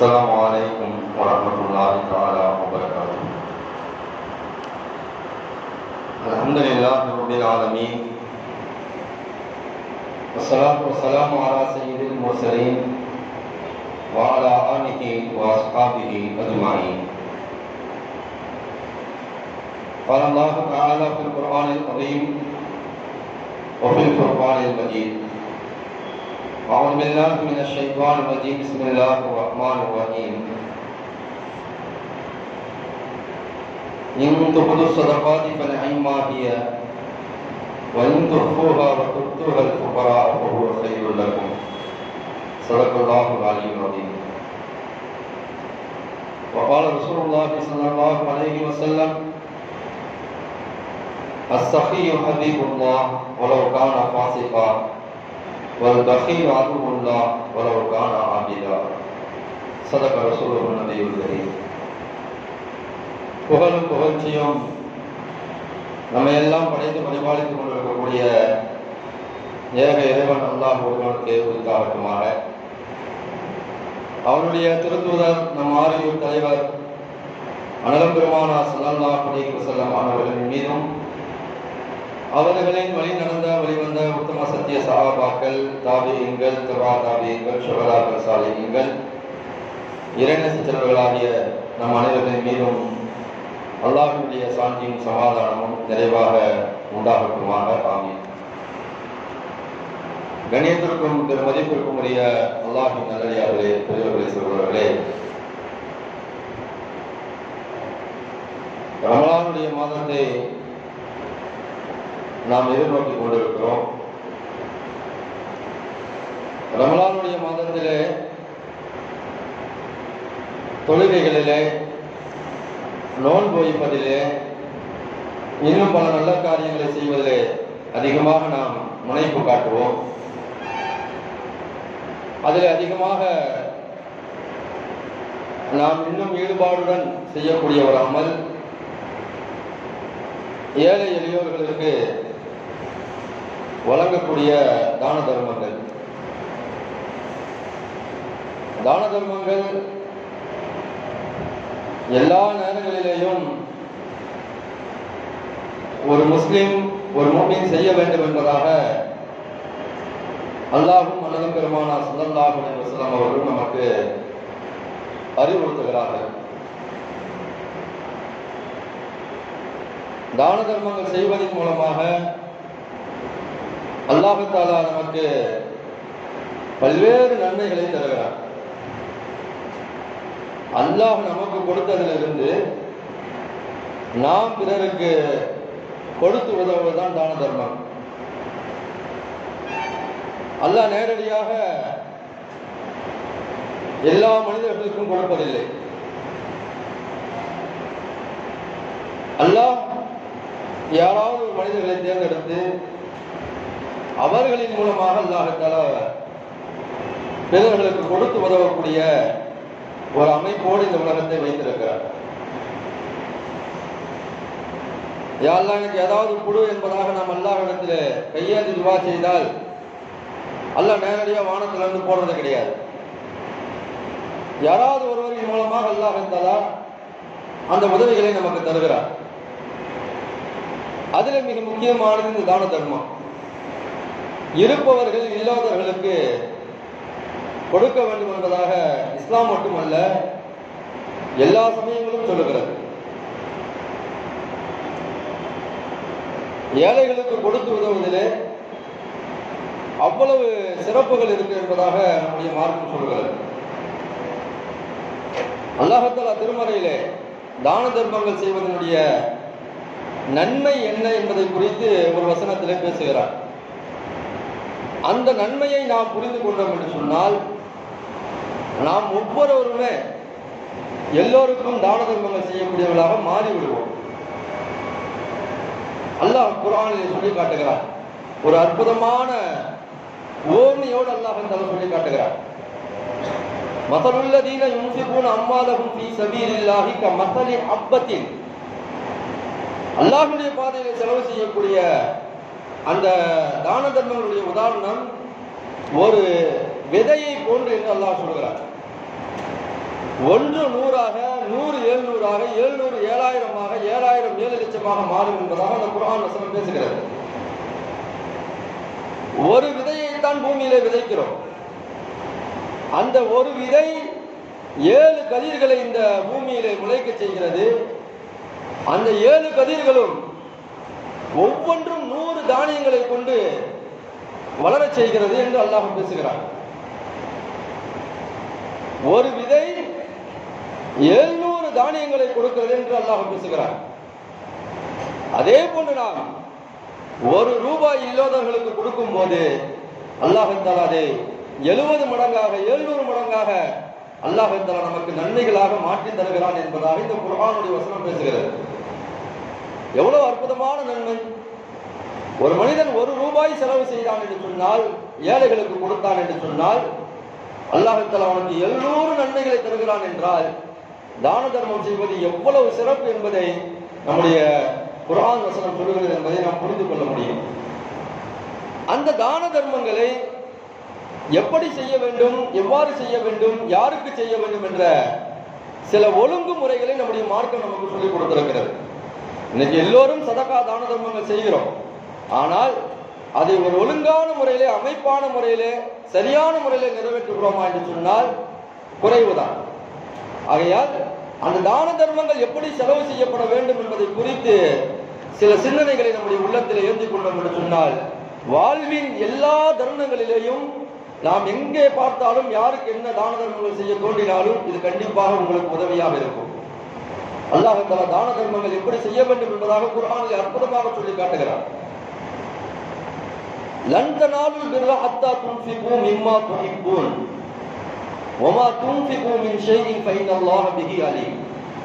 السلام عليكم ورحمة الله تعالى وبركاته الحمد لله رب العالمين والصلاة والسلام على سيد المرسلين وعلى آله وأصحابه أجمعين قال الله تعالى في القرآن العظيم وفي الفرقان المجيد أعوذ بالله من الشيطان الرجيم بسم الله الرحمن الرحيم إن تبدوا الصدقات فنعما هي وإن تخفوها وتؤتوها الفقراء فهو خير لكم صدق الله العلي العظيم وقال رسول الله صلى الله عليه وسلم السخي حبيب الله ولو كان فاسقا والبخيل عدو الله ولو كان عابدا صدق رسوله النبي الكريم புகழும் புகழ்ச்சியும் நம்ம எல்லாம் படைத்து பரிபாலித்துக் கொண்டிருக்கக்கூடிய ஏக இறைவன் அல்லாஹ் ஒருவனுக்கு உரித்தாகட்டுமாக அவருடைய திருத்தூதர் நம் ஆரியூர் தலைவர் அனலம் பெருமானா சல்லல்லா அலைஹி வஸல்லம் அவர்களின் மீதும் அவர்களின் வழி நடந்த வழிவந்த உத்தம சத்திய சகாபாக்கள் தாபியங்கள் தபா தாபியங்கள் சுகராக்கள் சாலியங்கள் இறைநேச செல்வர்களாகிய நம் அனைவரின் மீதும் அல்லாஹினுடைய சாந்தியும் சமாதானமும் நிறைவாக உண்டாகட்டுமாக ஆமீன் கணியத்திற்கும் மதிப்பிற்கும் உரிய அல்லாஹின் நல்லடியார்களே பெரியவர்களே சொல்பவர்களே ரமலானுடைய மாதத்தை நாம் எதிர்நோக்கி கொண்டிருக்கிறோம் ரமலானுடைய மாதத்திலே தொழுகைகளிலே நோன்பு வைப்பதிலே இன்னும் பல நல்ல காரியங்களை செய்வதிலே அதிகமாக நாம் முனைப்பு காட்டுவோம் அதில் அதிகமாக நாம் இன்னும் ஈடுபாடுடன் செய்யக்கூடிய ஒரு அமல் ஏழை எளியோர்களுக்கு வழங்கக்கூடிய தான தர்மங்கள் தான தர்மங்கள் எல்லா நேரங்களிலேயும் ஒரு முஸ்லிம் ஒரு மூமின் செய்ய வேண்டும் என்பதாக அல்லாஹும் அல்லதும் பெருமானா சல்லல்லாஹு அலைஹி வஸல்லம் அவர்கள் நமக்கு அறிவுறுத்துகிறார்கள் தான தர்மங்கள் செய்வதன் மூலமாக அல்லாஹு தாலா நமக்கு பல்வேறு நன்மைகளை தருகிறார் அல்லாஹ் நமக்கு கொடுத்ததிலிருந்து நாம் பிறருக்கு கொடுத்து உதவுவதுதான் தான தர்மம் அல்லாஹ் நேரடியாக எல்லா மனிதர்களுக்கும் கொடுப்பதில்லை அல்லாஹ் யாராவது ஒரு மனிதர்களை தேர்ந்தெடுத்து அவர்களின் மூலமாக அல்லாஹத்தால பிறர்களுக்கு கொடுத்து உதவக்கூடிய ஒரு அமைப்போடு இந்த உலகத்தை வைத்திருக்கிறார் யாரெல்லாம் எனக்கு ஏதாவது குழு என்பதாக நாம் அல்லாஹிடத்தில் கையேந்தி துவா செய்தால் அல்லாஹ் நேரடியாக வானத்துல இருந்து போடுறது கிடையாது யாராவது ஒருவரின் மூலமாக அல்லாஹ் இருந்தாலா அந்த உதவிகளை நமக்கு தருகிறார் அதுல மிக முக்கியமானது இந்த தான தர்மம் இருப்பவர்கள் இல்லாதவர்களுக்கு கொடுக்க வேண்டும் என்பதாக இஸ்லாம் மட்டுமல்ல எல்லா சமயங்களும் சொல்லுகிறது ஏழைகளுக்கு கொடுத்து உதவுவதிலே அவ்வளவு சிறப்புகள் இருக்கு என்பதாக நம்முடைய மார்க்கம் சொல்கிறது அல்லாஹத்தாலா திருமறையிலே தான தர்மங்கள் செய்வதனுடைய நன்மை என்ன என்பதை குறித்து ஒரு வசனத்திலே பேசுகிறார் அந்த நன்மையை நாம் புரிந்து கொண்டோம் என்று சொன்னால் நாம் ஒவ்வொருவருமே எல்லோருக்கும் தான தர்மங்கள் செய்யக்கூடியவர்களாக மாறிவிடுவோம் அல்லாஹ் குரானில் சொல்லி காட்டுகிறார் ஒரு அற்புதமான ஓமியோடு அல்லாஹ் தலை சொல்லி காட்டுகிறார் மசலுள்ளதீன யுன்ஃபிகூன அம்வாலஹும் ஃபீ சபீலில்லாஹி கமஸலி ஹப்பத்தின் அல்லாஹ்வுடைய பாதையில செலவு செய்யக்கூடிய அந்த தான தர்மங்களுடைய உதாரணம் ஒரு விதையை போன்று என்று அல்லாஹ் சொல்கிறார் ஒன்று நூறாக நூறு ஏழ்நூறாக ஏழ்நூறு ஏழாயிரமாக ஏழாயிரம் ஏழு லட்சமாக மாறும் என்பதாக அந்த குரான் வசனம் பேசுகிறது ஒரு விதையைத்தான் பூமியிலே விதைக்கிறோம் அந்த ஒரு விதை ஏழு கதிர்களை இந்த பூமியிலே முளைக்க செய்கிறது அந்த ஏழு கதிர்களும் ஒவ்வொன்றும் நூறு தானியங்களை கொண்டு வளரச் செய்கிறது என்று அல்லாஹ் பேசுகிறார் ஒரு விதை எழுநூறு தானியங்களை கொடுக்கிறது என்று அல்லாஹ் பேசுகிறார் அதே போன்று நாம் ஒரு ரூபாய் இல்லாதவர்களுக்கு கொடுக்கும் போது அல்லாஹால அதை எழுபது மடங்காக எழுநூறு மடங்காக அல்லாஹால நமக்கு நன்மைகளாக மாற்றி தருகிறான் என்பதாக இந்த குர்ஆனுடைய வசனம் பேசுகிறது எவ்வளவு அற்புதமான நன்மை ஒரு மனிதன் ஒரு ரூபாய் செலவு செய்தான் என்று சொன்னால் ஏழைகளுக்கு கொடுத்தான் என்று சொன்னால் அல்லாஹால அவனுக்கு எழுநூறு நன்மைகளை தருகிறான் என்றால் தான தர்மம் செய்வது எவ்வளவு சிறப்பு என்பதை நம்முடைய குரான் வசனம் சொல்லுகிறது என்பதை நாம் புரிந்து கொள்ள முடியும் அந்த தான தர்மங்களை எப்படி செய்ய வேண்டும் எவ்வாறு செய்ய வேண்டும் யாருக்கு செய்ய வேண்டும் என்ற சில ஒழுங்குமுறைகளை நம்முடைய மார்க்கம் நமக்கு சொல்லிக் கொடுத்திருக்கிறது இன்னைக்கு எல்லோரும் சதகா தான தர்மங்கள் செய்கிறோம் ஆனால் அதை ஒரு ஒழுங்கான முறையிலே அமைப்பான முறையிலே சரியான முறையிலே நிறைவேற்றுகிறோமா என்று சொன்னால் குறைவுதான் ஆகையால் அந்த தான தர்மங்கள் எப்படி செலவு செய்யப்பட வேண்டும் என்பதை குறித்து சில சிந்தனைகளை நம்முடைய உள்ளத்தில் ஏந்தி கொண்டோம் என்று சொன்னால் வாழ்வின் எல்லா தருணங்களிலேயும் நாம் எங்கே பார்த்தாலும் யாருக்கு என்ன தான தர்மங்கள் செய்ய தோன்றினாலும் இது கண்டிப்பாக உங்களுக்கு உதவியாக இருக்கும் அல்லாஹ் தலா தான தர்மங்கள் எப்படி செய்ய வேண்டும் என்பதாக குர்ஆனில் அற்புதமாக சொல்லி காட்டுகிறார் லன் தனாலுல் பிர்ர ஹத்தா துன்ஃபிகு மிம்மா துஹிப்பூன் வமா துன்ஃபிகு மின் ஷைஇன் ஃபைனல்லாஹ பிஹி அலீம்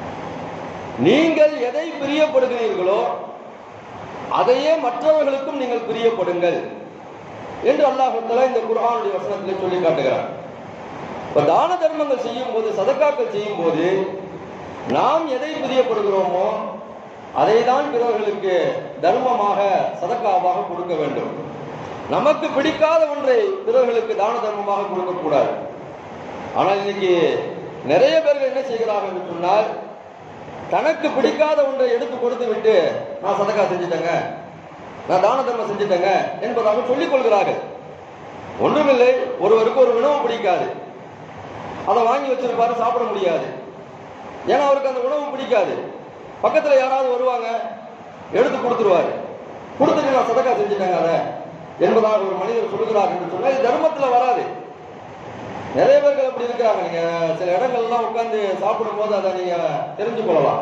நீங்கள் எதை பிரியப்படுகிறீர்களோ அதையே மற்றவர்களுக்கும் நீங்கள் பிரியப்படுங்கள் என்று அல்லாஹ் இந்த குர்ஆனுடைய வசனத்தில் சொல்லி காட்டுகிறார் இப்ப தான தர்மங்கள் செய்யும் போது சதக்காக்கள் செய்யும் போது நாம் எதை பிரியப்படுகிறோமோ அதை தான் பிறர்களுக்கு தர்மமாக சதக்காவாக கொடுக்க வேண்டும் நமக்கு பிடிக்காத ஒன்றை பிறர்களுக்கு தான தர்மமாக கொடுக்கக்கூடாது ஆனால் இன்னைக்கு நிறைய பேர்கள் என்ன செய்கிறார்கள் என்று சொன்னால் தனக்கு பிடிக்காத ஒன்றை எடுத்து கொடுத்து விட்டு நான் சதக்கா செஞ்சுட்டேங்க நான் தான தர்மம் செஞ்சுட்டேங்க என்பதாக சொல்லிக் கொள்கிறார்கள் ஒன்றுமில்லை ஒருவருக்கு ஒரு உணவு பிடிக்காது அதை வாங்கி வச்சிருப்பாரு சாப்பிட முடியாது ஏன்னா அவருக்கு அந்த உணவு பிடிக்காது பக்கத்துல யாராவது வருவாங்க எடுத்து கொடுத்துருவாரு கொடுத்துட்டு நான் சதக்கா செஞ்சுட்டேங்க அதை என்பதாக ஒரு மனிதர் சொல்லுகிறார் என்று சொன்னால் இது தர்மத்துல வராது நிறைய பேர்கள் அப்படி இருக்கிறாங்க நீங்க சில இடங்கள்லாம் உட்கார்ந்து சாப்பிடும் போது அதை நீங்க தெரிஞ்சு கொள்ளலாம்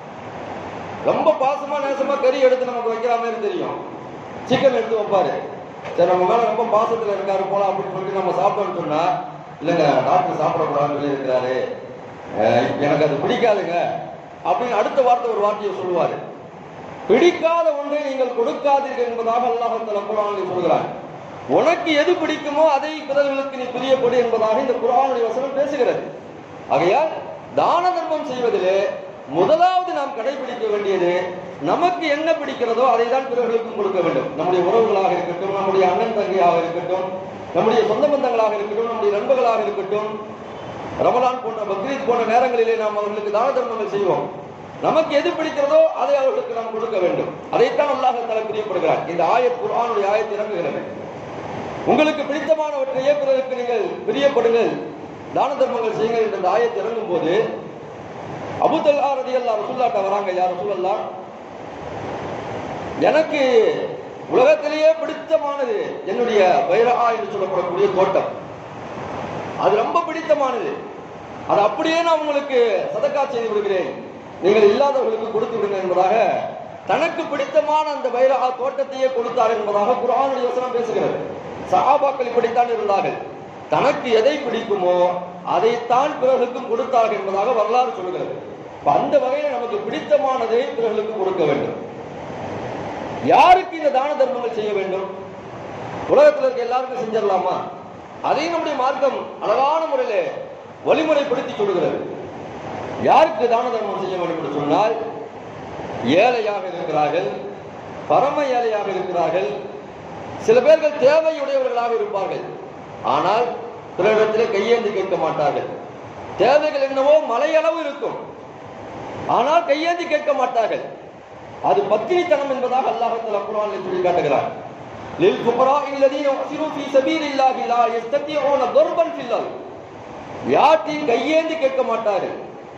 ரொம்ப பாசமா நேசமா கறி எடுத்து நமக்கு வைக்கிற மாதிரி தெரியும் சிக்கன் எடுத்து வைப்பாரு சரி நம்ம மேல ரொம்ப பாசத்துல இருக்காரு போலாம் அப்படின்னு சொல்லிட்டு நம்ம சாப்பிட்டோம்னு சொன்னா இல்லைங்க டாக்டர் சாப்பிடக்கூடாதுன்னு சொல்லி இருக்கிறாரு எனக்கு அது பிடிக்காதுங்க அப்படின்னு அடுத்த வார்த்தை ஒரு வார்த்தையை சொல்லுவாரு பிடிக்காத ஒன்றை நீங்கள் கொடுக்காதீர்கள் என்பதாக அல்லாஹ் குரானில் சொல்கிறார் உனக்கு எது பிடிக்குமோ அதை பிறர்களுக்கு நீ பிரியப்படு என்பதாக இந்த குரானுடைய வசனம் பேசுகிறது ஆகையால் தான தர்மம் செய்வதிலே முதலாவது நாம் கடைபிடிக்க வேண்டியது நமக்கு என்ன பிடிக்கிறதோ அதை தான் பிறர்களுக்கும் கொடுக்க வேண்டும் நம்முடைய உறவுகளாக இருக்கட்டும் நம்முடைய அண்ணன் தங்கையாக இருக்கட்டும் நம்முடைய சொந்த பந்தங்களாக இருக்கட்டும் நம்முடைய நண்பர்களாக இருக்கட்டும் ரமலான் போன்ற பக்ரீத் போன்ற நேரங்களிலே நாம் அவர்களுக்கு தான தர்மங்கள் செய்வோம் நமக்கு எது பிடிக்கிறதோ அதை அவர்களுக்கு நாம் கொடுக்க வேண்டும் அதைத்தான் அல்லாஹ் தலை பிரியப்படுகிறார் இந்த ஆயத் குர்ஆனுடைய ஆயத் இறங்குகிறது உங்களுக்கு பிடித்தமானவற்றையே பிறருக்கு நீங்கள் பிரியப்படுங்கள் தான தர்மங்கள் செய்யுங்கள் என்ற இந்த ஆயத் இறங்கும் போது அபுதல்லா ரதி அல்லா ரசூல்லாட்ட வராங்க யார் ரசூல்லா எனக்கு உலகத்திலேயே பிடித்தமானது என்னுடைய பைரா என்று சொல்லப்படக்கூடிய தோட்டம் அது ரொம்ப பிடித்தமானது அது அப்படியே நான் உங்களுக்கு சதக்கா செய்து விடுகிறேன் நீங்கள் இல்லாதவர்களுக்கு கொடுத்து விடுங்க என்பதாக தனக்கு பிடித்தமான அந்த பைரா தோட்டத்தையே கொடுத்தார் என்பதாக குரானுடைய வசனம் பேசுகிறது சஹாபாக்கள் இப்படித்தான் இருந்தார்கள் தனக்கு எதை பிடிக்குமோ அதைத்தான் பிறர்களுக்கும் கொடுத்தார்கள் என்பதாக வரலாறு சொல்கிறது அந்த வகையில் நமக்கு பிடித்தமானதை பிறர்களுக்கு கொடுக்க வேண்டும் யாருக்கு இந்த தான தர்மங்கள் செய்ய வேண்டும் உலகத்தில் இருக்க எல்லாருக்கும் செஞ்சிடலாமா அதையும் நம்முடைய மார்க்கம் அழகான முறையில வழிமுறைப்படுத்தி சொல்கிறது யாருக்கு தான தர்மம் செய்ய வேண்டும் என்று சொன்னால் ஏழையாக இருக்கிறார்கள் பரம ஏழையாக இருக்கிறார்கள் சில பேர்கள் தேவையுடையவர்களாக இருப்பார்கள் ஆனால் பிறரிடத்திலே கையேந்தி கேட்க மாட்டார்கள் தேவைகள் என்னவோ மலையளவு இருக்கும் ஆனால் கையேந்தி கேட்க மாட்டார்கள் அது பத்தினித்தனம் என்பதாக அல்லாஹ் குரானில் சொல்லி காட்டுகிறார் للفقراء الذين احصروا في سبيل الله لا يستطيعون ضربا في الارض யார்ட்டையும் கையேந்தி கேட்க மாட்டார்கள்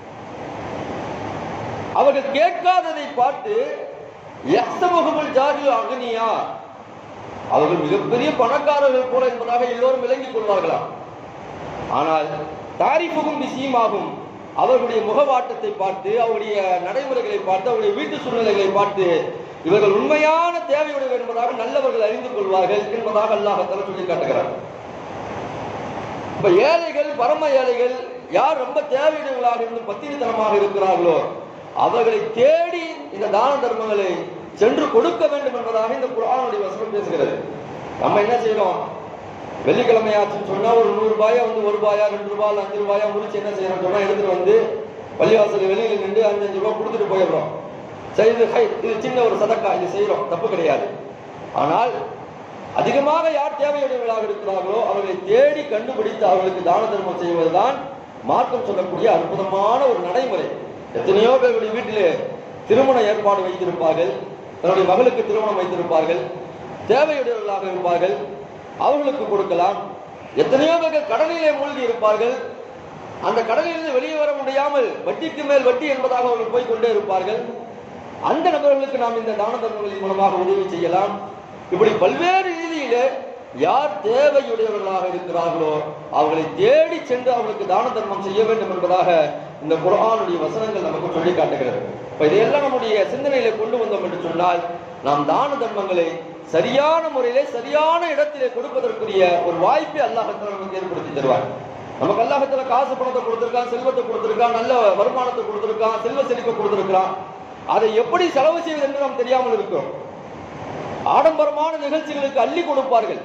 அவர்கள் கேட்காததை பார்த்து யக்ஸமுகமுல் ஜாஹில் அக்னியா அவர்கள் மிகப்பெரிய பணக்காரர்கள் போல என்பதாக எல்லோரும் விளங்கிக் கொள்வார்களாம் ஆனால் தாரிஃபுகும் பிசீமாகும் அவர்களுடைய முகவாட்டத்தை பார்த்து அவருடைய நடைமுறைகளை பார்த்து அவருடைய வீட்டு சூழ்நிலைகளை பார்த்து இவர்கள் உண்மையான தேவையுடையவர் என்பதாக நல்லவர்கள் அறிந்து கொள்வார்கள் என்பதாக அல்லாஹத்தால சொல்லி காட்டுகிறார் இப்ப ஏழைகள் பரம ஏழைகள் யார் ரொம்ப தேவையுடையவர்களாக இருந்து பத்திரித்தனமாக இருக்கிறார்களோ அவர்களை தேடி இந்த தான தர்மங்களை சென்று கொடுக்க வேண்டும் என்பதாக இந்த குரானுடைய வசனம் பேசுகிறது நம்ம என்ன செய்யறோம் வெள்ளிக்கிழமையாச்சுன்னு சொன்னா ஒரு நூறு ரூபாயா வந்து ஒரு ரூபாயா ரெண்டு ரூபாய் அஞ்சு ரூபாயா முடிச்சு என்ன செய்யறோம் சொன்னா எடுத்துட்டு வந்து பள்ளிவாசல் வெளியில நின்று அஞ்சு அஞ்சு ரூபாய் கொடுத்துட்டு போயிடுறோம் சரி இது ஹை இது சின்ன ஒரு சதக்கா இது செய்யறோம் தப்பு கிடையாது ஆனால் அதிகமாக யார் தேவையுடையவர்களாக இருக்கிறார்களோ அவர்களை தேடி கண்டுபிடித்து அவர்களுக்கு தான தர்மம் செய்வதுதான் மார்க்கம் சொல்லக்கூடிய அற்புதமான ஒரு நடைமுறை எத்தனையோ பேருடைய வீட்டிலே திருமண ஏற்பாடு வைத்திருப்பார்கள் தன்னுடைய மகளுக்கு திருமணம் வைத்திருப்பார்கள் தேவையுடையவர்களாக இருப்பார்கள் அவர்களுக்கு கொடுக்கலாம் எத்தனையோ பேர்கள் கடலிலே மூழ்கி இருப்பார்கள் அந்த கடலிலிருந்து வெளியே வர முடியாமல் வட்டிக்கு மேல் வட்டி என்பதாக அவர்கள் போய் கொண்டே இருப்பார்கள் அந்த நபர்களுக்கு நாம் இந்த தான தர்மங்களின் மூலமாக உதவி செய்யலாம் இப்படி பல்வேறு ரீதியிலே யார் தேவையுடையவர்களாக இருக்கிறார்களோ அவர்களை தேடி சென்று அவர்களுக்கு தான தர்மம் செய்ய வேண்டும் என்பதாக இந்த குரானுடைய வசனங்கள் நமக்கு சொல்லி காட்டுகிறது இப்ப இதையெல்லாம் நம்முடைய சிந்தனையில கொண்டு வந்தோம் என்று சொன்னால் நாம் தான தர்மங்களை சரியான முறையிலே சரியான இடத்திலே கொடுப்பதற்குரிய ஒரு வாய்ப்பை அல்லாஹத்தில் நமக்கு ஏற்படுத்தி தருவார் நமக்கு அல்லாஹத்துல காசு பணத்தை கொடுத்திருக்கான் செல்வத்தை கொடுத்திருக்கான் நல்ல வருமானத்தை கொடுத்திருக்கான் செல்வ செழிப்பை கொடுத்திருக்கான் அதை எப்படி செலவு செய்வது என்று நாம் தெரியாமல் இருக்கிறோம் ஆடம்பரமான நிகழ்ச்சிகளுக்கு அள்ளி கொடுப்பார்கள்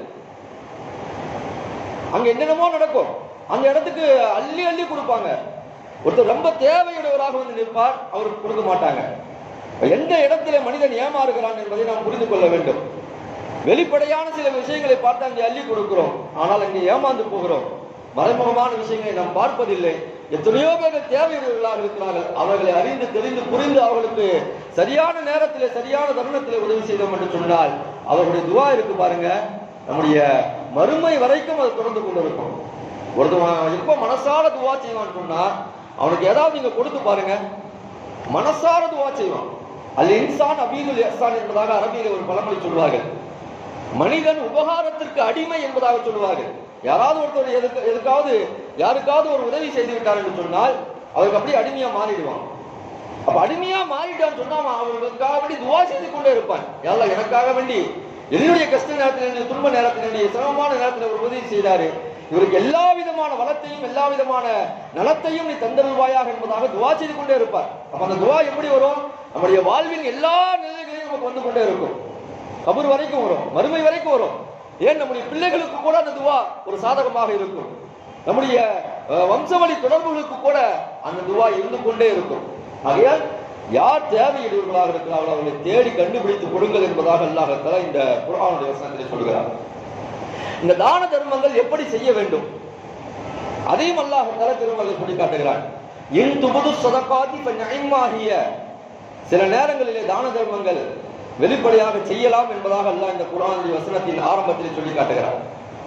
அங்க என்னென்னமோ நடக்கும் அந்த இடத்துக்கு அள்ளி அள்ளி கொடுப்பாங்க ஒருத்தர் ரொம்ப தேவையுடையவராக வந்து நிற்பார் அவருக்கு கொடுக்க மாட்டாங்க எந்த இடத்துல மனிதன் ஏமாறுகிறான் என்பதை நாம் புரிந்து கொள்ள வேண்டும் வெளிப்படையான சில விஷயங்களை பார்த்து அங்கே அள்ளி கொடுக்கிறோம் ஆனால் அங்கே ஏமாந்து போகிறோம் மறைமுகமான விஷயங்களை நாம் பார்ப்பதில்லை எத்தனையோ பேர் தேவையுடையவர்களாக இருக்கிறார்கள் அவர்களை அறிந்து தெரிந்து புரிந்து அவர்களுக்கு சரியான நேரத்திலே சரியான தருணத்திலே உதவி செய்தோம் என்று சொன்னால் அவர்களுடைய துவா இருக்கு பாருங்க நம்முடைய மறுமை வரைக்கும் அது தொடர்ந்து கொண்டிருக்கும் ஒருத்தவன் எப்ப மனசார துவா செய்வான்னு சொன்னா அவனுக்கு ஏதாவது நீங்க கொடுத்து பாருங்க மனசார துவா செய்வான் அல் இன்சான் அபீதுல் இஹ்சான் என்பதாக அரபியில ஒரு பழமொழி சொல்வார்கள் மனிதன் உபகாரத்திற்கு அடிமை என்பதாக சொல்லுவார்கள் யாராவது ஒருத்தர் எதுக்கு எதுக்காவது யாருக்காவது ஒரு உதவி செய்து விட்டார் என்று சொன்னால் அவருக்கு அப்படியே அடிமையா மாறிடுவான் அப்ப அடிமையா மாறிட்டான்னு சொன்னா அவன் அவர்களுக்காக வேண்டி துவா செய்து கொண்டே இருப்பான் யாரெல்லாம் எனக்காக வேண்டி என்னுடைய கஷ்ட நேரத்தில் என்னுடைய துன்ப நேரத்தில் என்னுடைய சிரமமான நேரத்தில் ஒரு உதவி செய்தாரு இவருக்கு எல்லா விதமான வளத்தையும் எல்லா விதமான நலத்தையும் நீ தந்தருள்வாயாக என்பதாக துவா செய்து கொண்டே இருப்பார் அப்ப அந்த துவா எப்படி வரும் நம்முடைய வாழ்வின் எல்லா நிலைகளையும் நமக்கு வந்து கொண்டே இருக்கும் கபர் வரைக்கும் வரும் மறுமை வரைக்கும் வரும் ஏன் நம்முடைய பிள்ளைகளுக்கு கூட அந்த துவா ஒரு சாதகமாக இருக்கும் நம்முடைய அஹ், வம்சவழி தொடர்புகளுக்கு கூட அந்த துவா இருந்து கொண்டே இருக்கும் ஆகையால் யார் தேவையுடையவர்களாக இருக்கிறார்களோ அவர்களை தேடி கண்டுபிடித்து கொடுங்கள் என்பதாக அல்லாஹ் இந்த குர்ஆனுடைய வசனத்திலே சொல்கிறார் இந்த தான தர்மங்கள் எப்படி செய்ய வேண்டும் அதையும் அல்லாஹ் தல திருமலை சொல்லி காட்டுகிறான் இன் துபுது சதகாதி நியமாகிய சில நேரங்களிலே தான தர்மங்கள் வெளிப்படையாக செய்யலாம் என்பதாக அல்லாஹ் இந்த குர்ஆனுடைய வசனத்தின் ஆரம்பத்தில் சொல்லி காட்டுகிறான்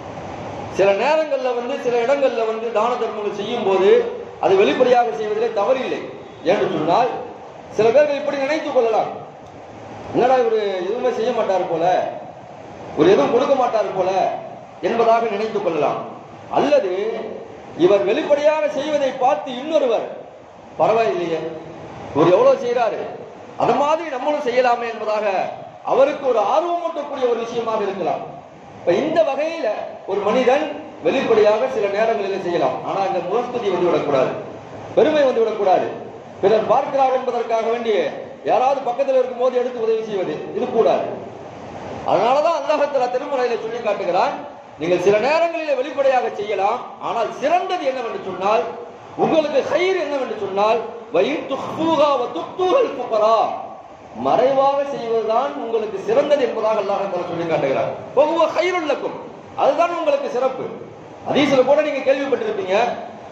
சில நேரங்கள்ல வந்து சில இடங்கள்ல வந்து தான தர்மங்கள் செய்யும் போது அது வெளிப்படையாக செய்வதிலே தவறில்லை என்று சொன்னால் சில பேர்கள் இப்படி நினைத்துக் கொள்ளலாம் என்னடா இவரு எதுவுமே செய்ய மாட்டார் போல ஒரு எதுவும் கொடுக்க மாட்டார் போல என்பதாக நினைத்துக் கொள்ளலாம் அல்லது இவர் வெளிப்படையாக செய்வதை பார்த்து இன்னொருவர் பரவாயில்லையே இவர் எவ்வளவு செய்யறாரு அது மாதிரி நம்மளும் செய்யலாமே என்பதாக அவருக்கு ஒரு ஆர்வமூட்டக்கூடிய ஒரு விஷயமாக இருக்கலாம் இப்ப இந்த வகையில ஒரு மனிதன் வெளிப்படையாக சில நேரங்களில் செய்யலாம் ஆனா இந்த முகஸ்துதி வந்து விடக்கூடாது பெருமை வந்து விடக்கூடாது பிறர் பார்க்கிறார் என்பதற்காக வேண்டி யாராவது பக்கத்தில் இருக்கும் போது எடுத்து உதவி செய்வது இது கூடாது அதனாலதான் அல்லாஹத்துல திருமலையில சொல்லி காட்டுகிறான் நீங்கள் சில நேரங்களிலே வெளிப்படையாக செய்யலாம் ஆனால் சிறந்தது என்னவென்று சொன்னால் உங்களுக்கு கயிறு என்னவென்று சொன்னால் வயிறு துஃபூகா வ துக்தூஹல் ஃபுகரா மறைவாக செய்வதுதான் உங்களுக்கு சிறந்தது என்பதாக அல்லாஹ் தஆலா சொல்லி காட்டுகிறார் பகுவ கயிறுள்ளக்கும் அதுதான் உங்களுக்கு சிறப்பு அதீசில கூட நீங்க கேள்விப்பட்டிருப்பீங்க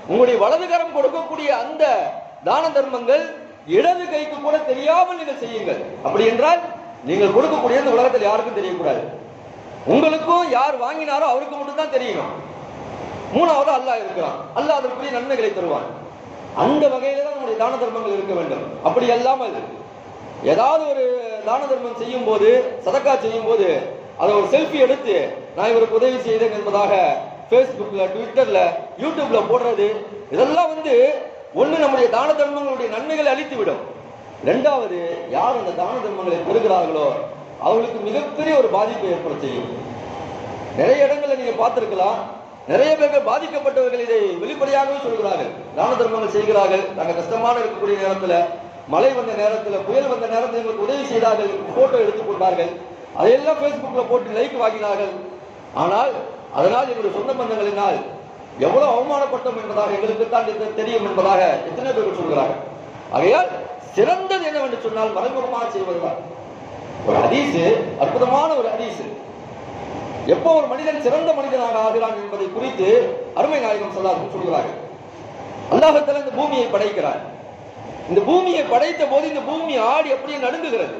உங்களுடைய வலதுகரம் கொடுக்கக்கூடிய அந்த தான தர்மங்கள் இடது கைக்கு கூட தெரியாமல் நீங்கள் செய்யுங்கள் அப்படி என்றால் நீங்கள் கொடுக்கக்கூடிய இந்த உலகத்தில் யாருக்கும் தெரியக்கூடாது உங்களுக்கும் யார் வாங்கினாரோ அவருக்கு மட்டும் தான் தெரியணும் மூணாவது அல்லாஹ் இருக்கிறான் அல்லாஹ் அதற்குரிய நன்மைகளை தருவான் அந்த வகையில தான் நம்முடைய தான தர்மங்கள் இருக்க வேண்டும் அப்படி அல்லாமல் ஏதாவது ஒரு தான தர்மம் செய்யும் போது சதக்கா செய்யும் போது அதை ஒரு செல்ஃபி எடுத்து நான் இவருக்கு உதவி செய்தேன் என்பதாக ஃபேஸ்புக்ல ட்விட்டர்ல யூடியூப்ல போடுறது இதெல்லாம் வந்து ஒண்ணு நம்முடைய தான தர்மங்களுடைய நன்மைகளை அழித்து விடும் ரெண்டாவது யார் அந்த தான தர்மங்களை பெறுகிறார்களோ அவர்களுக்கு மிகப்பெரிய ஒரு பாதிப்பை ஏற்பட செய்யும் நிறைய இடங்கள்ல நீங்க பார்த்திருக்கலாம் நிறைய பேர்கள் பாதிக்கப்பட்டவர்கள் இதை வெளிப்படையாகவே சொல்கிறார்கள் தான தர்மங்கள் செய்கிறார்கள் நாங்க கஷ்டமான இருக்கக்கூடிய நேரத்துல மழை வந்த நேரத்துல புயல் வந்த நேரத்தில் எங்களுக்கு உதவி செய்தார்கள் போட்டோ எடுத்துக் கொண்டார்கள் அதையெல்லாம் Facebookல போட்டு லைக் வாங்கினார்கள் ஆனால் அதனால் எங்களுடைய சொந்த பந்தங்களினால் எவ்வளவு அவமானப்பட்டோம் என்பதாக எங்களுக்கு தான் இது தெரியும் என்பதாக எத்தனை பேர்கள் சொல்கிறார்கள் ஆகையால் சிறந்தது என்னவென்று சொன்னால் மறைமுகமாக செய்வதுதான் ஒரு ஹதீஸ் அற்புதமான ஒரு ஹதீஸ் எப்போ ஒரு மனிதன் சிறந்த மனிதனாக ஆகிறான் என்பதை குறித்து அருமை நாயகம் சொல்லார்கள் சொல்கிறார்கள் அல்லாஹத்தால இந்த பூமியை படைக்கிறார் இந்த பூமியை படைத்த போது இந்த பூமி ஆடி அப்படியே நடுங்குகிறது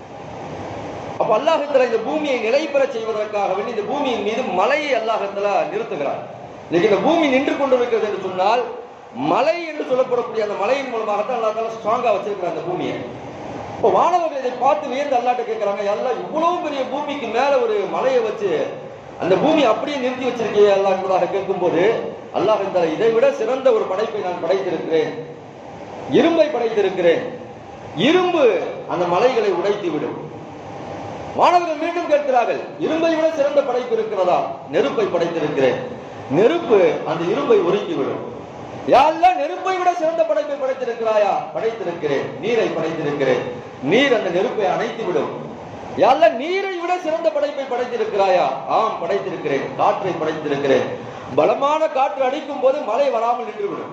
அப்ப அல்லாஹத்துல இந்த பூமியை நிலை பெற செய்வதற்காக வேண்டி இந்த பூமியின் மீது மலையை அல்லாஹத்துல நிறுத்துகிறார் இன்னைக்கு இந்த பூமி நின்று கொண்டிருக்கிறது என்று சொன்னால் மலை என்று சொல்லப்படக்கூடிய அந்த மலையின் மூலமாகத்தான் அல்லா தால ஸ்ட்ராங்கா வச்சிருக்கிற அந்த பூமியை இப்போ வானவர்கள் இதை பார்த்து வியந்து அல்லாட்ட கேட்கிறாங்க எல்லாம் இவ்வளவு பெரிய பூமிக்கு மேல ஒரு மலையை வச்சு அந்த பூமி அப்படியே நிறுத்தி வச்சிருக்கே அல்லாஹ் என்பதாக கேட்கும்போது அல்லாஹ் இந்த இதை விட சிறந்த ஒரு படைப்பை நான் படைத்திருக்கிறேன் இரும்பை படைத்திருக்கிறேன் இரும்பு அந்த மலைகளை உடைத்து விடும் மாணவர்கள் மீண்டும் கேட்கிறார்கள் இரும்பை விட சிறந்த படைப்பு இருக்கிறதா நெருப்பை படைத்திருக்கிறேன் நெருப்பு அந்த இரும்பை உருக்கி விடும் யாரெல்லாம் நெருப்பை விட சிறந்த படைப்பை படைத்திருக்கிறாயா படைத்திருக்கிறேன் நீரை படைத்திருக்கிறேன் நீர் அந்த நெருப்பை அணைத்து விடும் யாரெல்லாம் நீரை விட சிறந்த படைப்பை படைத்திருக்கிறாயா ஆம் படைத்திருக்கிறேன் காற்றை படைத்திருக்கிறேன் பலமான காற்று அடிக்கும் போது மழை வராமல் நின்றுவிடும்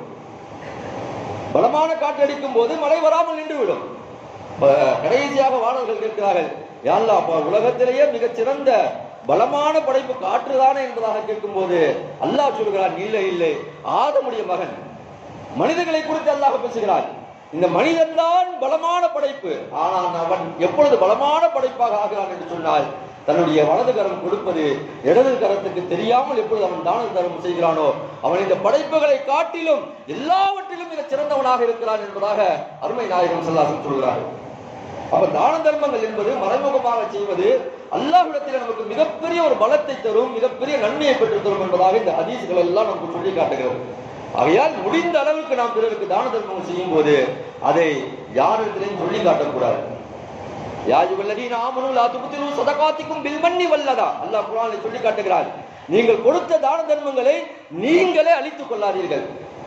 பலமான காற்று அடிக்கும் போது மழை வராமல் நின்றுவிடும் இப்ப கடைசியாக வானவர்கள் கேட்கிறார்கள் யாழ்லா அப்ப உலகத்திலேயே மிகச் சிறந்த பலமான படைப்பு காற்றுதானே என்பதாக கேட்கும்போது அல்லாஹ் சொல்கிறான் இல்லை இல்லை ஆதமுடைய மகன் மனிதர்களை குறித்து அல்லாஹ் பேசுகிறான் இந்த மனிதன் தான் பலமான படைப்பு ஆனால் அவன் எப்பொழுது பலமான படைப்பாக ஆகிறான் என்று சொன்னால் தன்னுடைய வலது கரம் கொடுப்பது இடது கரத்துக்கு தெரியாமல் எப்பொழுது அவன் தான தர்மம் செய்கிறானோ அவன் இந்த படைப்புகளை காட்டிலும் எல்லாவற்றிலும் மிக சிறந்தவனாக இருக்கிறான் என்பதாக அருமை நாயகம் செல்லாசன் சொல்கிறார்கள் அப்ப தான தர்மங்கள் என்பது மறைமுகமாக செய்வது அல்லாஹ்விடத்தில் நமக்கு மிகப்பெரிய ஒரு பலத்தை தரும் மிகப்பெரிய நன்மையை பெற்று தரும் என்பதாக இந்த ஹதீஸ்கள் எல்லாம் நமக்கு சொல்லி காட்டுகிறது ஆகையால் முடிந்த அளவுக்கு நாம் பிறருக்கு தான தர்மங்கள் செய்யும் போது அதை யாரிடத்திலையும் சொல்லி காட்டக்கூடாது யாஜுவல்லதீன ஆமனு லா துப்திலு சதகாத்திக்கும் பில்மன்னி வல்லதா அல்லாஹ் குர்ஆனில் சொல்லி காட்டுகிறார் நீங்கள் கொடுத்த தான தர்மங்களை நீங்களே அழித்துக் கொள்ளாதீர்கள்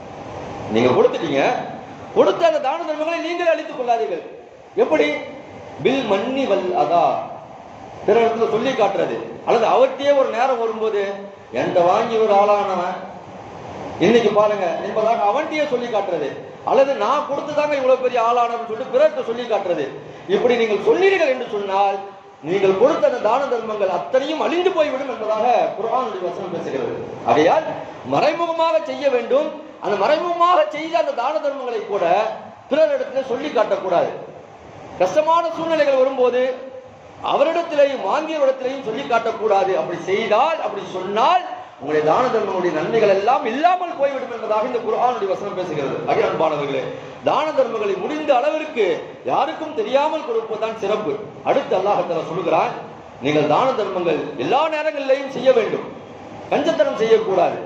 நீங்க கொடுத்துட்டீங்க கொடுத்த அந்த தான தர்மங்களை நீங்களே அழித்துக் கொள்ளாதீர்கள் எப்படி பில் மன்னி வல் அதா பிற இடத்துல சொல்லி காட்டுறது அல்லது அவர்கிட்டயே ஒரு நேரம் வரும்போது என்கிட்ட வாங்கி ஒரு ஆளானவன் இன்னைக்கு பாருங்க என்பதாக அவன்கிட்டயே சொல்லி காட்டுறது அல்லது நான் கொடுத்துதாங்க இவ்வளவு பெரிய ஆளானவன் சொல்லிட்டு பிறர்கிட்ட சொல்லி காட்டுறது இப்படி நீங்கள் சொன்னீர்கள் என்று சொன்னால் நீங்கள் கொடுத்த அந்த தான தர்மங்கள் அத்தனையும் அழிந்து போய்விடும் என்பதாக குர்ஆனுடைய வசனம் பேசுகிறது ஆகையால் மறைமுகமாக செய்ய வேண்டும் அந்த மறைமுகமாக செய்த அந்த தான தர்மங்களை கூட பிறரிடத்துல சொல்லி காட்டக்கூடாது கஷ்டமான சூழ்நிலைகள் வரும்போது அவரிடத்திலேயும் வாங்கியவரிடத்திலேயும் சொல்லி காட்டக்கூடாது அப்படி செய்தால் அப்படி சொன்னால் உங்களுடைய தான தர்மங்களுடைய நன்மைகள் எல்லாம் இல்லாமல் போய்விடும் என்பதாக இந்த குர்ஆனுடைய வசனம் பேசுகிறது அகில அன்பானவர்களே தான தர்மங்களை முடிந்த அளவிற்கு யாருக்கும் தெரியாமல் கொடுப்பதுதான் சிறப்பு அடுத்து அல்லாஹ் சொல்லுகிறான் நீங்கள் தான தர்மங்கள் எல்லா நேரங்களிலேயும் செய்ய வேண்டும் கஞ்சத்தனம் செய்யக்கூடாது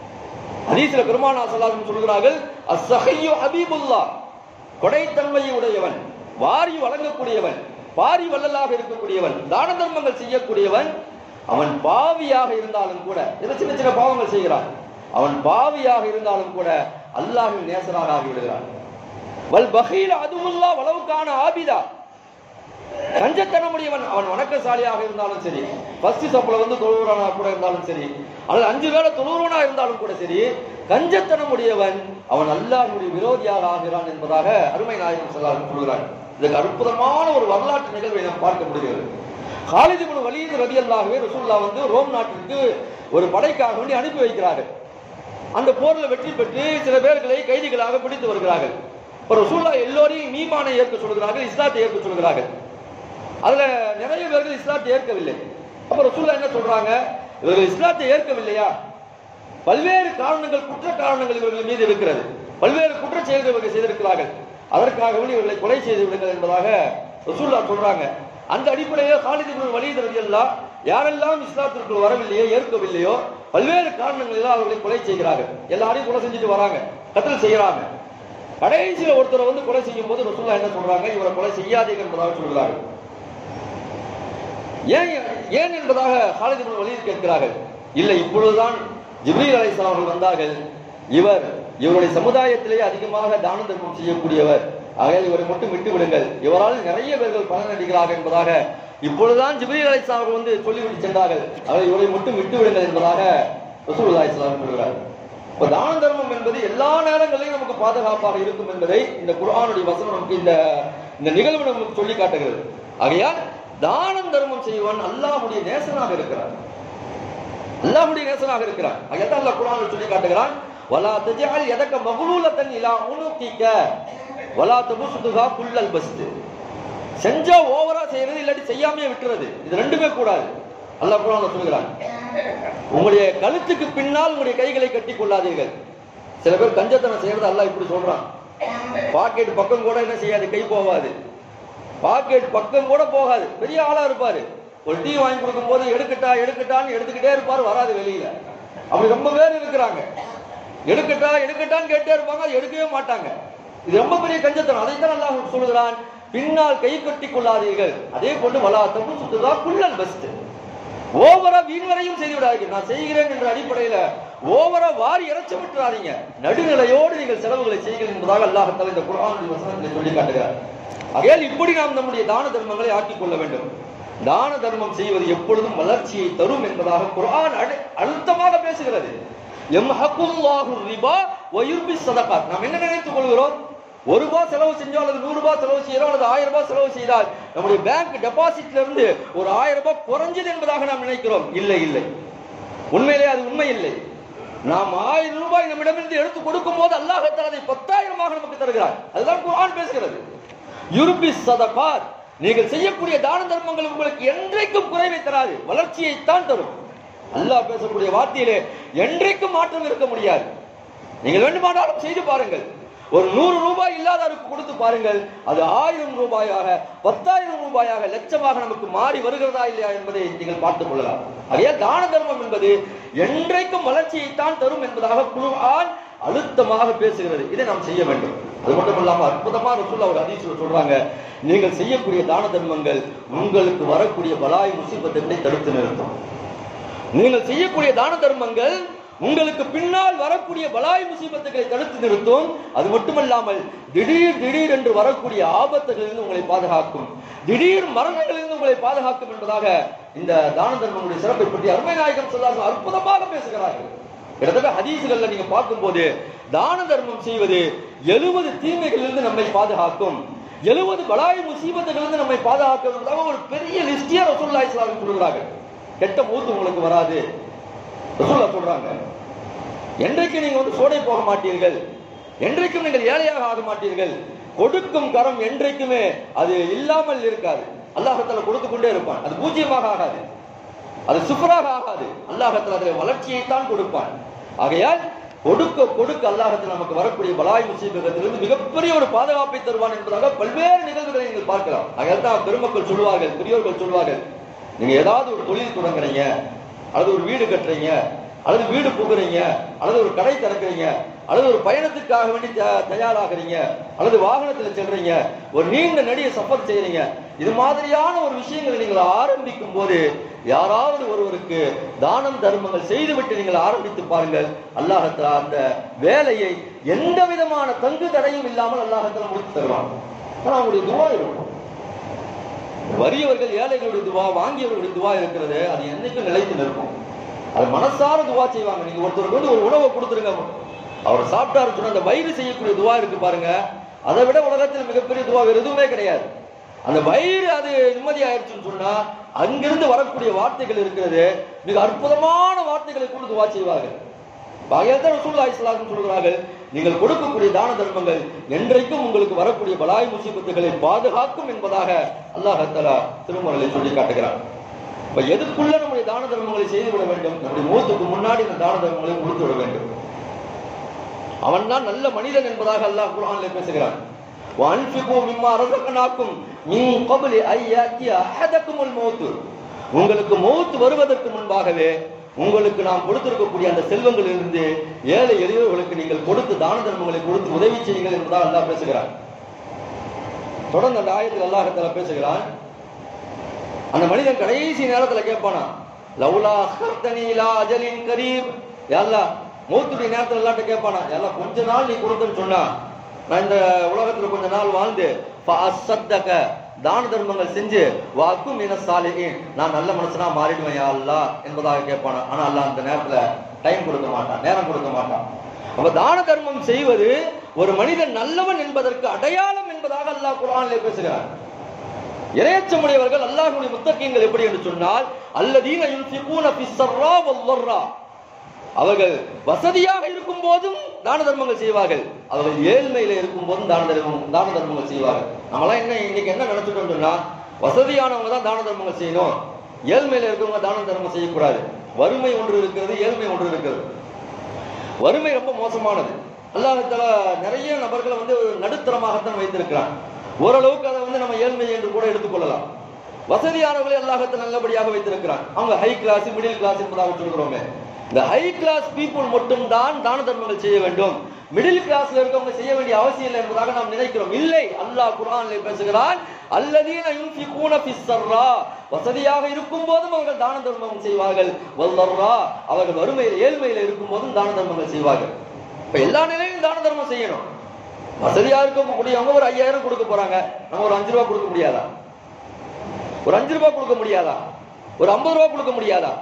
ஹதீஸ்ல பெருமானா ஸல்லல்லாஹு சொல்கிறார்கள் அஸ்ஸஹியு ஹபீபுல்லாஹ் கொடைத்தன்மையை உடையவன் வாரி வழங்கக்கூடியவன் பாரி வள்ளலாக இருக்கக்கூடியவன் தான தர்மங்கள் செய்யக்கூடியவன் அவன் பாவியாக இருந்தாலும் கூட ஏதோ சின்ன சின்ன பாவங்கள் செய்கிறான் அவன் பாவியாக இருந்தாலும் கூட அல்லாஹ்வின் நேசராக ஆகிவிடுகிறான் வல் பகீல் அதுவுல்லா வளவுக்கான ஆபிதா கஞ்சத்தனமுடையவன் அவன் வணக்கசாலியாக இருந்தாலும் சரி பஸ்ட் சப்பல வந்து தொழுவுறவனா கூட இருந்தாலும் சரி அல்லது அஞ்சு வேளை தொழுவுறவனா இருந்தாலும் கூட சரி கஞ்சத்தனமுடையவன் அவன் அல்லாஹ்வுடைய விரோதியாக ஆகிறான் என்பதாக அருமை நாயகம் சொல்லார்கள் சொல்கிறான் இதுக்கு அற்புதமான ஒரு வரலாற்று நிகழ்வை நாம் பார்க்க முடிகிறது காலிது குழு வலிது ரதி அல்லாகவே ரசூல்லா வந்து ரோம் நாட்டிற்கு ஒரு படைக்காக வேண்டி அனுப்பி வைக்கிறார்கள் அந்த போர்ல வெற்றி பெற்று சில பேர்களை கைதிகளாக பிடித்து வருகிறார்கள் ஒரு ரசூல்லா எல்லோரையும் மீமானை ஏற்க சொல்கிறார்கள் இஸ்லாத்தை ஏற்க சொல்கிறார்கள் அதுல நிறைய பேர்கள் இஸ்லாத்தை ஏற்கவில்லை அப்ப ரசூல்லா என்ன சொல்றாங்க இவர்கள் இஸ்லாத்தை ஏற்கவில்லையா பல்வேறு காரணங்கள் குற்ற காரணங்கள் இவர்கள் மீது இருக்கிறது பல்வேறு குற்ற செயல்கள் இவர்கள் செய்திருக்கிறார்கள் அதற்காகவே இவர்களை கொலை செய்து விடுங்கள் என்பதாக ரசூல்லா சொல்றாங்க அந்த அடிப்படையில் காலித் இப்னு வலீத் ரலியல்லாஹ் யாரெல்லாம் இஸ்லாத்திற்குள் வரவில்லையோ ஏற்கவில்லையோ பல்வேறு காரணங்களில் அவர்களை கொலை செய்கிறார்கள் எல்லாரையும் கொலை செஞ்சுட்டு வராங்க கத்தல் செய்யறாங்க கடைசியில ஒருத்தரை வந்து கொலை செய்யும் போது ரசூல்லா என்ன சொல்றாங்க இவரை கொலை செய்யாதீங்க என்பதாக சொல்கிறார்கள் ஏன் ஏன் என்பதாக ஹாலித் இப்னு வலீத் கேட்கிறார்கள் இல்லை இப்பொழுதுதான் ஜிப்ரீல் அலைஹிஸ்ஸலாம் அவர்கள் வந்தார்கள் இவர் இவருடைய சமுதாயத்திலேயே அதிகமாக தான தர்மம் செய்யக்கூடியவர் ஆகையால் இவரை மட்டும் விட்டு விடுங்கள் இவரால் நிறைய பேர்கள் பலனடைகிறார்கள் என்பதாக இப்பொழுதுதான் ஜிப்ரீல் அலைஹிஸ்ஸலாம் அவர்கள் வந்து சொல்லிவிட்டு சென்றார்கள் அவர் இவரை மட்டும் விட்டு விடுங்கள் என்பதாக ரசூலுல்லாஹி ஸல்லல்லாஹு அலைஹி சொல்கிறார் இப்ப தான தர்மம் என்பது எல்லா நேரங்களிலும் நமக்கு பாதுகாப்பாக இருக்கும் என்பதை இந்த குர்ஆனுடைய வசனம் நமக்கு இந்த இந்த நிகழ்வு நமக்கு சொல்லி காட்டுகிறது ஆகையால் தானம் தர்மம் செய்வன் அல்லாஹ்வுடைய நேசனாக இருக்கிறார் அல்லாஹ்வுடைய நேசனாக இருக்கிறான் அதைத்தான் அல்லாஹ் குர்ஆனில் சொல்லி காட்டுகிறான் வலா தஜஅல் யதக மக்லூலத்தன் இலா உனுகிக வலா தபசுதுகா குல்லல் பஸ்த் செஞ்சா ஓவரா செய்யறது இல்லாட்டி செய்யாமையே விட்டுறது இது ரெண்டுமே கூடாது அல்லாஹ் குர்ஆன்ல சொல்கிறான் உங்களுடைய கழுத்துக்கு பின்னால் உங்களுடைய கைகளை கட்டி கொள்ளாதீர்கள் சில பேர் கஞ்சத்தனம் செய்யறது அல்லாஹ் இப்படி சொல்றான் பாக்கெட் பக்கம் கூட என்ன செய்யாது கை போகாது பாக்கெட் பக்கம் கூட போகாது பெரிய ஆளா இருப்பாரு ஒரு டீ வாங்கி கொடுக்கும் போது எடுக்கட்டா எடுக்கட்டான்னு எடுத்துக்கிட்டே இருப்பாரு வராது வெளியில அப்படி ரொம்ப பேர் இருக்கிறாங்க எடுக்கட்டா எடுக்கட்டான்னு கேட்டே இருப்பாங்க அது எடுக்கவே மாட்டாங்க இது ரொம்ப பெரிய கஞ்சத்தனம் அதைத்தான் அல்லாஹ் சொல்லுகிறான் பின்னால் கை கட்டி கொள்ளாதீர்கள் அதே போன்று வலா தப்பு சுத்துதா குள்ளல் பெஸ்ட் ஓவரா வீண் வரையும் செய்து விடாதீங்க நான் செய்கிறேன் என்ற அடிப்படையில ஓவரா வாரி இறைச்ச விட்டுறாதீங்க நடுநிலையோடு நீங்கள் செலவுகளை செய்யுங்கள் என்பதாக அல்லாஹத்தால இந்த குர்ஆனுடைய வசனத்தில் சொல்லி காட்டுகிறார் ஆகையால் இப்படி நாம் நம்முடைய தான தர்மங்களை ஆக்கிக் கொள்ள வேண்டும் தான தர்மம் செய்வது எப்பொழுதும் வளர்ச்சியை தரும் என்பதாக குர்ஆன் அழு- அழுத்தமாக பேசுகிறது எம்ஹகுல்லாஹு ரிபா வயுர்பி சதகாத் நாம் என்ன நினைத்துக் கொள்கிறோம் ஒரு ரூபாய் செலவு செஞ்சோம் அல்லது நூறு ரூபாய் செலவு செய்யறோம் அல்லது ஆயிரம் ரூபாய் செலவு செய்தால் நம்முடைய பேங்க் டெபாசிட்ல இருந்து ஒரு ஆயிரம் ரூபாய் குறைஞ்சது என்பதாக நாம் நினைக்கிறோம் இல்லை இல்லை உண்மையிலே அது உண்மை இல்லை நாம் ஆயிரம் ரூபாய் நம்மிடமிருந்து எடுத்து கொடுக்கும் போது அல்லாஹ் அதை பத்தாயிரமாக நமக்கு தருகிறார் அதுதான் குர்ஆன் பேசுகிறது யுர்பி சதகாத் நீங்கள் செய்யக்கூடிய தான தர்மங்கள் உங்களுக்கு என்றைக்கும் குறைவை தராது வளர்ச்சியை தான் தரும் அல்லாஹ் பேசக்கூடிய வார்த்தையிலே என்றைக்கும் மாற்றம் இருக்க முடியாது நீங்கள் வேண்டுமானாலும் செய்து பாருங்கள் ஒரு நூறு ரூபாய் இல்லாதவருக்கு கொடுத்து பாருங்கள் அது ஆயிரம் ரூபாயாக பத்தாயிரம் ரூபாயாக லட்சமாக நமக்கு மாறி வருகிறதா இல்லையா என்பதை நீங்கள் பார்த்துக் கொள்ளலாம் அதே தான தர்மம் என்பது என்றைக்கும் வளர்ச்சியைத்தான் தரும் என்பதாக குர்ஆன் அழுத்தமாக பேசுகிறது இதை நாம் செய்ய வேண்டும் அது மட்டும் இல்லாம அற்புதமா ரசூல் ஒரு ஹதீஸ்ல சொல்றாங்க நீங்கள் செய்யக்கூடிய தான தர்மங்கள் உங்களுக்கு வரக்கூடிய பலாய் முசீபத்தை தடுத்து நிறுத்தும் நீங்கள் செய்யக்கூடிய தான தர்மங்கள் உங்களுக்கு பின்னால் வரக்கூடிய பலாய் முசீபத்துகளை தடுத்து நிறுத்தும் அது மட்டுமல்லாமல் திடீர் திடீர் என்று வரக்கூடிய ஆபத்துகளிலிருந்து உங்களை பாதுகாக்கும் திடீர் மரணங்களிலிருந்து உங்களை பாதுகாக்கும் என்பதாக இந்த தான தர்மங்களுடைய சிறப்பை பற்றி அருமை நாயகம் சொல்லார்கள் அற்புதமாக பேசுகிறார்கள் கிட்டத்தட்ட ஹதீசுகள்ல நீங்க பார்க்கும்போது தான தர்மம் செய்வது எழுபது தீமைகளிலிருந்து நம்மை பாதுகாக்கும் எழுபது பலாய் முசீபத்துகளிலிருந்து நம்மை பாதுகாக்கும் என்பதாக ஒரு பெரிய லிஸ்டியா ரசூல்லா இஸ்லாம் சொல்கிறார்கள் கெட்ட மூத்து உங்களுக்கு வராது ரசூல்லா சொல்றாங்க என்றைக்கு நீங்க வந்து சோடை போக மாட்டீர்கள் என்றைக்கும் நீங்கள் ஏழையாக ஆக மாட்டீர்கள் கொடுக்கும் கரம் என்றைக்குமே அது இல்லாமல் இருக்காது அல்லாஹத்தால கொடுத்து கொண்டே இருப்பான் அது பூஜ்ஜியமாக ஆகாது அது சுஃபராக ஆகாது அல்லாஹத்தில் அதில் வளர்ச்சியைத்தான் கொடுப்பான் ஆகையால் கொடுக்க கொடுக்க அல்லாஹத்தில் நமக்கு வரக்கூடிய பலாய் முசீபகத்திலிருந்து மிகப்பெரிய ஒரு பாதுகாப்பை தருவான் என்பதாக பல்வேறு நிகழ்வுகளை நீங்கள் பார்க்கலாம் ஆகையால் தான் பெருமக்கள் சொல்லுவார்கள் பெரியோர்கள் சொல்லுவார்கள் நீங்க ஏதாவது ஒரு தொழில் தொடங்குறீங்க அல்லது ஒரு வீடு கட்டுறீங்க அல்லது வீடு புகுறீங்க அல்லது ஒரு கடை திறக்கிறீங்க அல்லது ஒரு பயணத்துக்காக வேண்டி த- தயாராகிறீங்க அல்லது வாகனத்தில் செல்றீங்க ஒரு நீண்ட நெடிய சஃபர் செய்றீங்க இது மாதிரியான ஒரு விஷயங்களை நீங்கள் ஆரம்பிக்கும் போது யாராவது ஒருவருக்கு தானம் தர்மங்கள் செய்துவிட்டு நீங்கள் ஆரம்பித்து பாருங்கள் அல்லாஹத்தலா அந்த வேலையை எந்த விதமான தங்கு தடையும் இல்லாமல் அல்லாஹத்தலா முடித்து தருவான் ஆனா அவங்களுடைய துவா இருக்கும் வறியவர்கள் ஏழைகளுடைய துவா வாங்கியவர்களுடைய துவா இருக்கிறது அது என்னைக்கும் நிலைத்து நிற்கும் அது மனசார துவா செய்வாங்க நீங்க ஒருத்தருக்கு வந்து ஒரு உணவை கொடுத்துருங்க அவர் சாப்பிட்டாரு சொன்ன அந்த வயிறு செய்யக்கூடிய துவா இருக்கு பாருங்க அதை விட உலகத்தில் மிகப்பெரிய துவா வேற எதுவுமே கிடையாது அந்த வயிறு அது நிம்மதி ஆயிடுச்சுன்னு சொன்னா அங்கிருந்து வரக்கூடிய வார்த்தைகள் இருக்கிறது மிக அற்புதமான வார்த்தைகளை கொண்டு துவா செய்வார்கள் ஆகையால் ரசூல்லா இஸ்லாம் சொல்கிறார்கள் நீங்கள் கொடுக்கக்கூடிய தான தர்மங்கள் என்றைக்கும் உங்களுக்கு வரக்கூடிய பலாய் முசீபத்துகளை பாதுகாக்கும் என்பதாக அல்லாஹ் தஆலா திருமறையில் சொல்லி காட்டுகிறார் இப்ப எதுக்குள்ள நம்முடைய தான தர்மங்களை செய்து விட வேண்டும் நம்முடைய மூத்துக்கு முன்னாடி இந்த தான தர்மங்களை கொடுத்து விட வேண்டும் அவன் தான் நல்ல மனிதன் என்பதாக அல்லாஹ் குர்ஆனில் பேசுகிறான் وَأَنْفِقُوا مِمَّا رَزَقْنَاكُمْ مِنْ قَبْلِ أَنْ يَأْتِيَ أَحَدَكُمُ الْمَوْتُ உங்களுக்கு மௌத் வருவதற்கு முன்பாகவே உங்களுக்கு நாம் கொடுத்திருக்கக்கூடிய அந்த செல்வங்களிலிருந்து ஏழை எளியவர்களுக்கு நீங்கள் கொடுத்து தான தர்மங்களை கொடுத்து உதவி செய்யுங்கள் என்பதாக அல்லாஹ் பேசுகிறான் தொடர்ந்து அந்த ஆயத்தில் அல்லாஹ் பேசுகிறான் அந்த மனிதன் கடைசி நேரத்துல கேட்பானா லவ்லா அஹ்தனி இலா அஜலின் கரீம் யல்லா மௌத்துடைய நேரத்துல எல்லாட்ட கேட்பானா யல்லா கொஞ்ச நாள் நீ கொடுத்தன்னு சொன்னா நான் இந்த உலகத்துல கொஞ்ச நாள் வாழ்ந்து ஃபஅஸ்ஸத்தக தான தர்மங்கள் செஞ்சு வாக்கும் மின சாலிஹீன் நான் நல்ல மனுஷனா மாறிடுவேன் யா அல்லாஹ் என்பதாக கேட்பானா ஆனா அல்லாஹ் அந்த நேரத்துல டைம் கொடுக்க மாட்டான் நேரம் கொடுக்க மாட்டான் அப்ப தான தர்மம் செய்வது ஒரு மனிதன் நல்லவன் என்பதற்கு அடையாளம் என்பதாக அல்லாஹ் குர்ஆனிலே பேசுகிறார் இரையச்சமுடையவர்கள் அல்லாஹ்வுடைய முத்தகீங்கள் எப்படி என்று சொன்னால் அல்லதீன யுன்ஃபிகூன ஃபிஸ்ஸர்ரா வல்வர்ரா அவர்கள் வசதியாக இருக்கும் போதும் தான தர்மங்கள் செய்வார்கள் அவர்கள் ஏழ்மையில இருக்கும் போதும் தான தர்மம் தான தர்மங்கள் செய்வார்கள் நம்மளாம் என்ன இன்னைக்கு என்ன நினைச்சிட்டோம் சொன்னா வசதியானவங்க தான் தான தர்மங்கள் செய்யணும் ஏழ்மையில இருக்கவங்க தான தர்மம் செய்யக்கூடாது வறுமை ஒன்று இருக்கிறது ஏழ்மை ஒன்று இருக்கிறது வறுமை ரொம்ப மோசமானது அல்லாஹால நிறைய நபர்களை வந்து நடுத்தரமாகத்தான் வைத்திருக்கிறான் ஓரளவுக்கு அதை வந்து நம்ம ஏழ்மை என்று கூட எடுத்துக்கொள்ளலாம் வசதியானவர்களை அல்லாஹத்தை நல்லபடியாக வைத்திருக்கிறான் அவங்க ஹை கிளாஸ் மிடில் கிளாஸ் என்பதாக சொல்கிறோமே இந்த ஹை கிளாஸ் பீப்புள் மட்டும் தான் தான தர்மங்கள் செய்ய வேண்டும் மிடில் கிளாஸ்ல இருக்கவங்க செய்ய வேண்டிய அவசியம் இல்லை என்பதாக நாம் நினைக்கிறோம் இல்லை அல்லாஹ் குர்ஆனிலே பேசுகிறான் அல்லதீன யுன்ஃபிகூன ஃபிஸ்ஸர்ரா வசதியாக இருக்கும் போதும் அவர்கள் தான தர்மம் செய்வார்கள் வல்லர்ரா அவர்கள் வறுமையில் ஏழ்மையில் இருக்கும் போதும் தான தர்மங்கள் செய்வார்கள் இப்ப எல்லா நிலையிலும் தான தர்மம் செய்யணும் வசதியா இருக்கக்கூடியவங்க ஒரு ஐயாயிரம் கொடுக்க போறாங்க நம்ம ஒரு அஞ்சு ரூபா கொடுக்க முடியாதா ஒரு அஞ்சு ரூபாய் கொடுக்க முடியாதா ஒரு ஐம்பது ரூபாய் கொடுக்க முடியாதா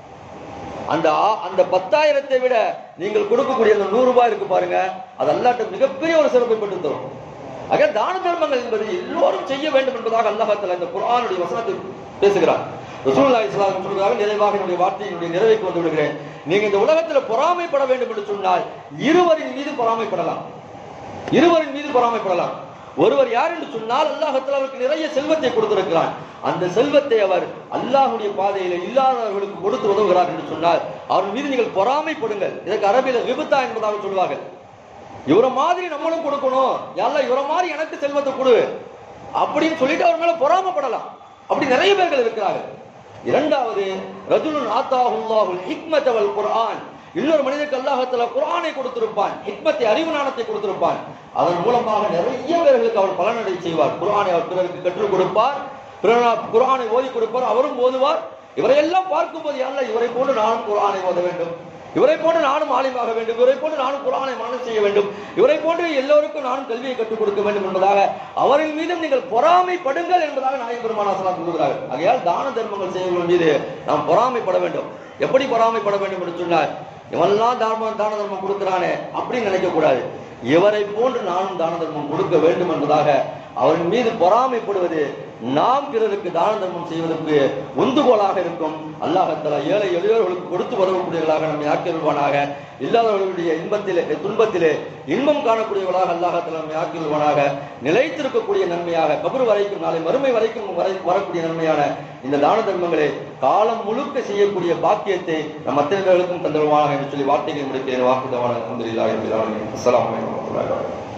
அந்த ஆ- அந்த பத்தாயிரத்தை விட நீங்கள் கொடுக்கக்கூடிய அந்த நூறு ரூபாய் இருக்கு பாருங்க அது அல்லாட்ட மிகப்பெரிய ஒரு சிறப்பை பெற்று தரும் ஆக தான தர்மங்கள் என்பது எல்லோரும் செய்ய வேண்டும் என்பதாக அல்லாஹால இந்த குர்ஆனுடைய வசனத்தை பேசுகிறார் ரசூலுல்லாஹி ஸல்லல்லாஹு அலைஹி வஸல்லம் சொல்கிறார்கள் நிறைவாக என்னுடைய வார்த்தையினுடைய நிறைவுக்கு வந்து விடுகிறேன் நீங்க இந்த உலகத்துல பொறாமைப்பட வேண்டும் என்று சொன்னால் இருவரின் மீது பொறாமைப்படலாம் இருவரின் மீது பொறாமைப்படலாம் ஒருவர் யார் என்று சொன்னால் அல்லாஹத்தில் அவருக்கு நிறைய செல்வத்தை கொடுத்திருக்கிறான் அந்த செல்வத்தை அவர் அல்லாஹ்வுடைய பாதையில இல்லாதவர்களுக்கு கொடுத்து உதவுகிறார் என்று சொன்னால் அவர் மீது நீங்கள் பொறாமைப்படுங்கள் இதற்கு அரபியில விபத்தா என்பதாக சொல்வார்கள் இவரை மாதிரி நம்மளும் கொடுக்கணும் யாரெல்லாம் இவரை மாதிரி எனக்கு செல்வத்தை கொடு அப்படின்னு சொல்லிட்டு அவர் மேல பொறாமைப்படலாம் அப்படி நிறைய பேர்கள் இருக்கிறார்கள் இரண்டாவது ரஜுலுன் ஆத்தாஹுல்லாஹுல் ஹிக்மத் வல் குர்ஆன் இன்னொரு மனிதனுக்கு அல்லாஹத்துல குர்ஆனை கொடுத்திருப்பான் ஹிக்மத்தை அறிவு ஞானத்தை கொடுத்திருப்பான் அதன் மூலமாக நிறைய பேர்களுக்கு அவர் பலனடை செய்வார் குர்ஆனை அவர் பிறருக்கு கற்றுக் கொடுப்பார் பிறர் குர்ஆனை ஓதி கொடுப்பார் அவரும் ஓதுவார் இவரையெல்லாம் பார்க்கும்போது யாரெல்லாம் இவரை போன்று நானும் குர்ஆனை ஓத வேண்டும் இவரை போன்று நானும் ஆலிமாக வேண்டும் இவரை போன்று நானும் குரானை மனனம் செய்ய வேண்டும் இவரை போன்று எல்லோருக்கும் நானும் கல்வியை கற்றுக் கொடுக்க வேண்டும் என்பதாக அவரின் மீதும் நீங்கள் பொறாமைப்படுங்கள் என்பதாக நாயக பெருமானாசலாம் சொல்கிறார்கள் ஆகையால் தான தர்மங்கள் செய்வர்கள் மீது நாம் பொறாமைப்பட வேண்டும் எப்படி பொறாமைப்பட வேண்டும் என்று சொன்னால் இவன்லாம் தான தான தர்மம் கொடுக்கிறானே அப்படின்னு நினைக்க கூடாது இவரை போன்று நானும் தான தர்மம் கொடுக்க வேண்டும் என்பதாக அவரின் மீது பொறாமைப்படுவது நாம் பிறருக்கு தான தர்மம் செய்வதற்கு உந்துகோலாக இருக்கும் அல்லாஹத்தலா ஏழை எளியோர்களுக்கு கொடுத்து உதவக்கூடியவர்களாக நம்மை ஆக்கிடுவானாக இல்லாதவர்களுடைய இன்பத்திலே துன்பத்திலே இன்பம் காணக்கூடியவர்களாக அல்லாஹத்தலா நம்மை ஆக்கிடுவானாக நிலைத்திருக்கக்கூடிய நன்மையாக கபர் வரைக்கும் நாளை மறுமை வரைக்கும் வரை வரக்கூடிய நன்மையான இந்த தான தர்மங்களை காலம் முழுக்க செய்யக்கூடிய பாக்கியத்தை நம் அத்தனை பேர்களுக்கும் தந்துடுவானாக என்று சொல்லி வார்த்தைகளை முடிக்கிறேன் வாக்குதவான அலமதுல்லாஹி ரபில் ஆலமீன் அஸ்ஸலாமு அலைக்கும் வரஹ்மத்துல்லாஹி வபரகாத்துஹு